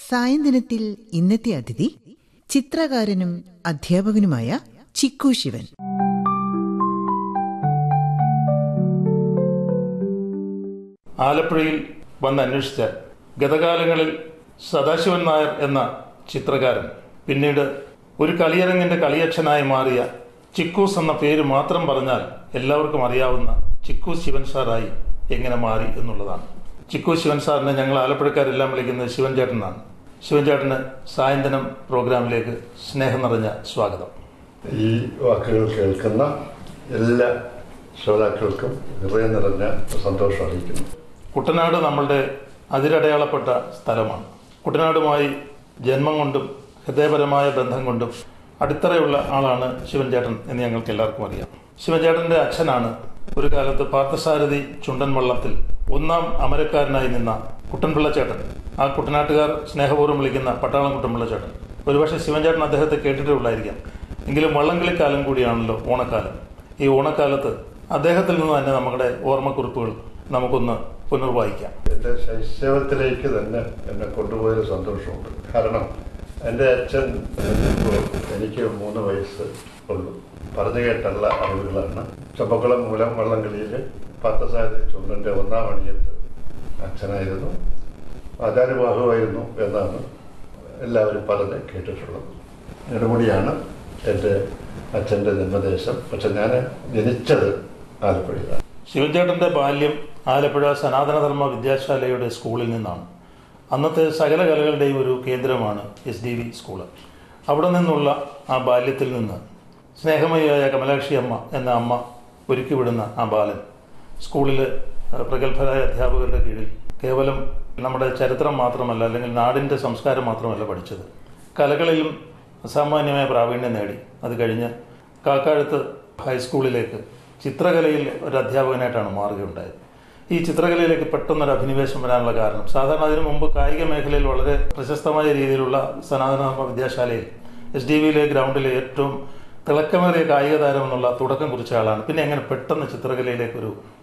സായന്തനത്തിൽ ഇന്നത്തെ അതിഥി ചിത്രകാരനും അധ്യാപകനുമായ ചിക്കു ശിവൻ ആലപ്പുഴയിൽ വന്ന് അന്വേഷിച്ച ഗതകാലങ്ങളിൽ സദാശിവൻ നായർ എന്ന ചിത്രകാരൻ പിന്നീട് ഒരു കളിയരങ്ങിന്റെ കളിയച്ഛനായി മാറിയ ചിക്കൂസ് എന്ന പേര് മാത്രം പറഞ്ഞാൽ എല്ലാവർക്കും അറിയാവുന്ന ചിക്കു ശിവൻ സാറായി എങ്ങനെ മാറി എന്നുള്ളതാണ് ചിക്കു ശിവൻ സാറിനെ ഞങ്ങൾ ആലപ്പുഴക്കാരെല്ലാം വിളിക്കുന്നത് ശിവൻ ചേട്ടനാണ് ശിവൻ ചേട്ടന് സായന്തനം പ്രോഗ്രാമിലേക്ക് സ്നേഹം നിറഞ്ഞ സ്വാഗതം ഈ വാക്കുകൾ കേൾക്കുന്ന എല്ലാ ശ്രോതാക്കൾക്കും ഹൃദയം നിറഞ്ഞ സന്തോഷം അറിയിക്കുന്നു കുട്ടനാട് നമ്മളുടെ അതിരടയാളപ്പെട്ട സ്ഥലമാണ് കുട്ടനാടുമായി ജന്മം കൊണ്ടും ഹൃദയപരമായ ബന്ധം കൊണ്ടും അടിത്തറയുള്ള ആളാണ് ശിവൻ ചേട്ടൻ എന്ന് ഞങ്ങൾക്ക് എല്ലാവർക്കും അറിയാം ശിവൻ ചേട്ടന്റെ അച്ഛനാണ് ഒരു കാലത്ത് പാർത്ഥസാരഥി ചുണ്ടൻ വള്ളത്തിൽ ഒന്നാം അമരക്കാരനായി നിന്ന കുട്ടൻപിള്ള ചേട്ടൻ ആ കുട്ടനാട്ടുകാർ സ്നേഹപൂർവ്വം വിളിക്കുന്ന പട്ടാളം കുട്ടൻപിള്ള ചേട്ടൻ ഒരുപക്ഷെ ശിവൻ ചേട്ടൻ അദ്ദേഹത്തെ കേട്ടിട്ടേ ഉള്ളായിരിക്കാം എങ്കിലും വള്ളംകളിക്കാലം കൂടിയാണല്ലോ ഓണക്കാലം ഈ ഓണക്കാലത്ത് അദ്ദേഹത്തിൽ നിന്ന് തന്നെ നമ്മുടെ ഓർമ്മക്കുറിപ്പുകൾ നമുക്കൊന്ന് പുനർവായിക്കാം എൻ്റെ ശൈശവത്തിലേക്ക് തന്നെ എന്നെ കൊണ്ടുപോയൊരു സന്തോഷമുണ്ട് കാരണം എൻ്റെ അച്ഛൻ ജനിച്ചപ്പോൾ എനിക്ക് മൂന്ന് വയസ്സ് ഉള്ളൂ പറഞ്ഞു കേട്ടുള്ള അറിവുകളാണ് ചമ്പക്കുളം മൂലം വള്ളംകളിയിൽ പാർത്ഥസാരഥി ചുണ്ടൻ്റെ ഒന്നാം അണിയത്ത് അച്ഛനായിരുന്നു ആചാര്യബാഹുവായിരുന്നു എന്നാണ് എല്ലാവരും പറഞ്ഞ് കേട്ടിട്ടുള്ളത് നെടുമുടിയാണ് എൻ്റെ അച്ഛൻ്റെ ജന്മദേശം പക്ഷെ ഞാൻ ജനിച്ചത് ആലപ്പുഴയിലാണ് ശിവൻചേട്ടന്റെ ബാല്യം ആലപ്പുഴ സനാതനധർമ്മ വിദ്യാശാലയുടെ സ്കൂളിൽ നിന്നാണ് അന്നത്തെ സകല കലകളുടെയും ഒരു കേന്ദ്രമാണ് എസ് ഡി വി സ്കൂള് അവിടെ നിന്നുള്ള ആ ബാല്യത്തിൽ നിന്ന് സ്നേഹമയായ കമലാക്ഷി അമ്മ എന്ന അമ്മ ഒരുക്കിവിടുന്ന ആ ബാലൻ സ്കൂളിൽ പ്രഗത്ഭരായ അധ്യാപകരുടെ കീഴിൽ കേവലം നമ്മുടെ ചരിത്രം മാത്രമല്ല അല്ലെങ്കിൽ നാടിൻ്റെ സംസ്കാരം മാത്രമല്ല പഠിച്ചത് കലകളിലും അസാമാന്യമായ പ്രാവീണ്യം നേടി അത് കഴിഞ്ഞ് കാക്കാഴത്ത് ഹൈസ്കൂളിലേക്ക് ചിത്രകലയിൽ ഒരു അധ്യാപകനായിട്ടാണ് മാറുകയുണ്ടായത് ഈ ചിത്രകലയിലേക്ക് പെട്ടെന്നൊരു അഭിനിവേശം വരാനുള്ള കാരണം സാധാരണ അതിനു മുമ്പ് കായിക മേഖലയിൽ വളരെ പ്രശസ്തമായ രീതിയിലുള്ള സനാതന വിദ്യാശാലയിൽ എസ് ഡി വിയിലെ ഗ്രൗണ്ടിലെ ഏറ്റവും തിളക്കമേറിയ കായിക താരം എന്നുള്ള തുടക്കം കുറിച്ച ആളാണ് പിന്നെ എങ്ങനെ പെട്ടെന്ന് ചിത്രകലയിലേക്ക് ഒരു